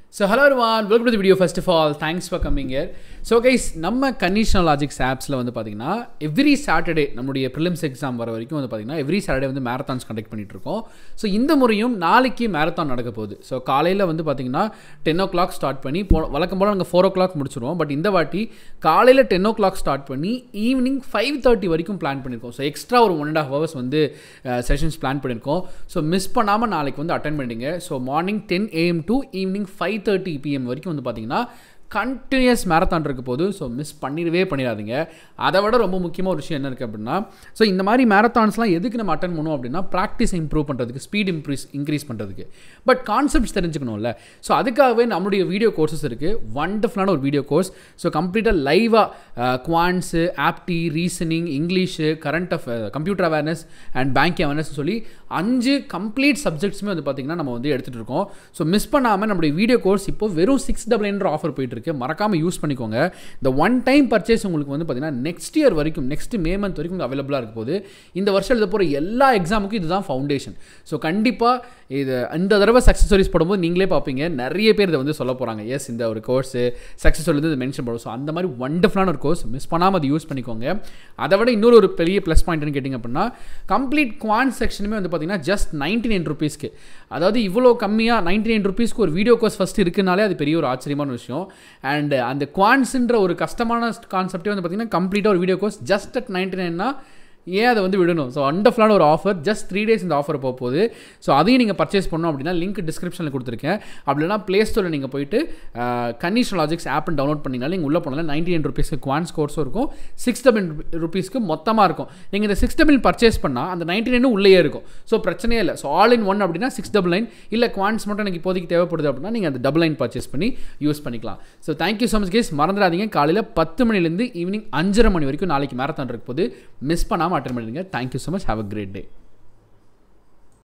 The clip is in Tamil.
so hello one welcome to video first of all thanks for coming here so guys நம்ம கண்டிஷனல் லாஜிக்ஸ் ஆப்ஸில் வந்து பார்த்தீங்கன்னா எவ்ரி சாட்டர்டே நம்முடைய ப்ரிலிம்ஸ் எக்ஸாம் வர வரைக்கும் வந்து பார்த்தீங்கன்னா எவ்ரி சாட்டர்டே வந்து மேரத்தான்ஸ் கண்டக்ட் பண்ணிட்டு இருக்கோம் ஸோ இந்த முறையும் நாளைக்கு மேரத்தான் நடக்க போகுது ஸோ காலையில் வந்து பார்த்தீங்கன்னா டென் ஓ கிளாக் ஸ்டார்ட் பண்ணி போ வழக்கம் போல் நாங்கள் ஃபோர் ஓ கிளாக் முடிச்சிருவோம் பட் இந்த வாட்டி காலையில் டென் ஓ கிளாக் ஸ்டார்ட் பண்ணி ஈவினிங் ஃபைவ் தேர்ட்டி வரைக்கும் பிளான் பண்ணியிருக்கோம் ஸோ எக்ஸ்ட்ரா ஒரு ஒன் அண்ட் ஹாஃப் ஹவர்ஸ் வந்து செஷன்ஸ் பிளான் பண்ணியிருக்கோம் ஸோ மிஸ் பண்ணாமல் நாளைக்கு வந்து அட்டன் பண்ணிடுங்க so morning ten AM to evening five thirty PM வரைக்கும் வந்து பார்த்தீங்கன்னா கண்டினியூஸ் மேரத்தான் இருக்க போது ஸோ மிஸ் பண்ணிடவே பண்ணிடாதீங்க அதை விட ரொம்ப முக்கியமாக ஒரு விஷயம் என்ன இருக்குது அப்படின்னா ஸோ இந்த மாதிரி மேரத்தான்ஸ்லாம் எதுக்கு நம்ம அட்டன் பண்ணுவோம் அப்படின்னா ப்ராக்டிஸ் இம்ப்ரூவ் பண்ணுறதுக்கு ஸ்பீட் இம்ப்ரூஸ் இன்க்ரீஸ் பண்ணுறதுக்கு பட் கான்செப்ட்ஸ் தெரிஞ்சுக்கணும்ல ஸோ அதுக்காகவே நம்மளுடைய வீடியோ கோர்சஸ் இருக்குது வண்டர்ஃபுல்லான ஒரு வீடியோ கோர்ஸ் ஸோ கம்ப்ளீட்டாக லைவாக quants apti reasoning English current அஃப் computer awareness and banking awareness சொல்லி அஞ்சு கம்ப்ளீட் சப்ஜெக்ட்ஸுமே வந்து பார்த்திங்கன்னா நம்ம வந்து எடுத்துகிட்டு இருக்கோம் ஸோ மிஸ் பண்ணாமல் நம்மளுடைய வீடியோ கோர்ஸ் இப்போ வெறும் சிக்ஸ் டபுள் என்ற ஆஃபர் போயிட்டு இருக்கு மறக்காமல் யூஸ் பண்ணிக்கோங்க இந்த ஒன் டைம் பர்ச்சேஸ் உங்களுக்கு வந்து பார்த்தீங்கன்னா நெக்ஸ்ட் இயர் வரைக்கும் நெக்ஸ்ட் மே மந்த் வரைக்கும் அவைலபிளாக இருக்க போது இந்த வருஷம் எழுத போகிற எல்லா எக்ஸாமுக்கும் இதுதான் ஃபவுண்டேஷன் ஸோ கண்டிப்பாக இது இந்த தடவை சக்ஸஸ் ஸ்டோரிஸ் போடும்போது நீங்களே பார்ப்பீங்க நிறைய பேர் இதை வந்து சொல்ல போகிறாங்க எஸ் இந்த ஒரு கோர்ஸு சக்ஸஸ் ஸ்டோரி வந்து மென்ஷன் பண்ணுவோம் ஸோ அந்த மாதிரி ஒண்டர்ஃபுல்லான ஒரு கோர்ஸ் மிஸ் பண்ணாமல் அதை யூஸ் பண்ணிக்கோங்க அதை விட இன்னொரு ஒரு பெரிய ப்ளஸ் பாயிண்ட்னு கேட்டிங்க அப்படின்னா கம்ப்ளீட் குவான் செக்ஷனுமே வந்து பார்த்தீங்கன்னா ஜஸ்ட் நைன்டி நைன் ருபீஸ்க்கு அதாவது இவ்வளோ கம்மியாக நைன்டி நைன் ருபீஸ்க்கு ஒரு வீடியோ கோர்ஸ் ஃபஸ்ட் இருக்குனாலே அது பெரிய ஒரு ஆச்சரியமான விஷயம் அண்ட் அந்த குவான்ஸுன்ற ஒரு கஷ்டமான கான்செப்டே வந்து பார்த்தீங்கன்னா கம்ப்ளீட்டாக ஒரு video course just at ninety நைன்னா ஏன் அதை வந்து விடணும் ஸோ அண்டர்ஃபுல்லான ஒரு ஆஃபர் ஜஸ்ட் த்ரீ டேஸ் இந்த ஆஃபர் போக போகுது ஸோ அதையும் நீங்கள் பர்ச்சேஸ் பண்ணணும் அப்படின்னா லிங்க் டிஸ்கிரிப்ஷனில் கொடுத்துருக்கேன் அப்படின்னா ப்ளே ஸ்டோரில் நீங்கள் போயிட்டு கண்டிஷன் லாஜிக்ஸ் ஆப்னு டவுன்லோட் பண்ணிங்கனாலும் நீங்கள் உள்ளே போனாலும் நைன்டி நைன் ருபீஸ்க்கு குவான்ஸ் கோர்ஸும் இருக்கும் சிக்ஸ் டபுள் ருபீஸ்க்கு மொத்தமாக இருக்கும் நீங்கள் இந்த சிக்ஸ் டபுள் பர்ச்சேஸ் பண்ணால் அந்த நைன்டி நைனும் உள்ளே இருக்கும் ஸோ பிரச்சனையே இல்லை ஸோ ஆல் இன் ஒன் அப்படின்னா சிக்ஸ் டபுள் நைன் இல்லை குவான்ஸ் மட்டும் எனக்கு இப்போதைக்கு தேவைப்படுது அப்படின்னா நீங்கள் அந்த டபுள் நைன் பர்ச்சேஸ் பண்ணி யூஸ் பண்ணிக்கலாம் so thank you so much guys மறந்துடாதீங்க காலையில் பத்து மணிலேருந்து ஈவினிங் அஞ்சரை மணி வரைக்கும் நாளைக்கு மேரத்தான் இருக்க போது மிஸ் பண்ணாமல் அட்டன் பண்ணிடுங்க thank you so much have a great day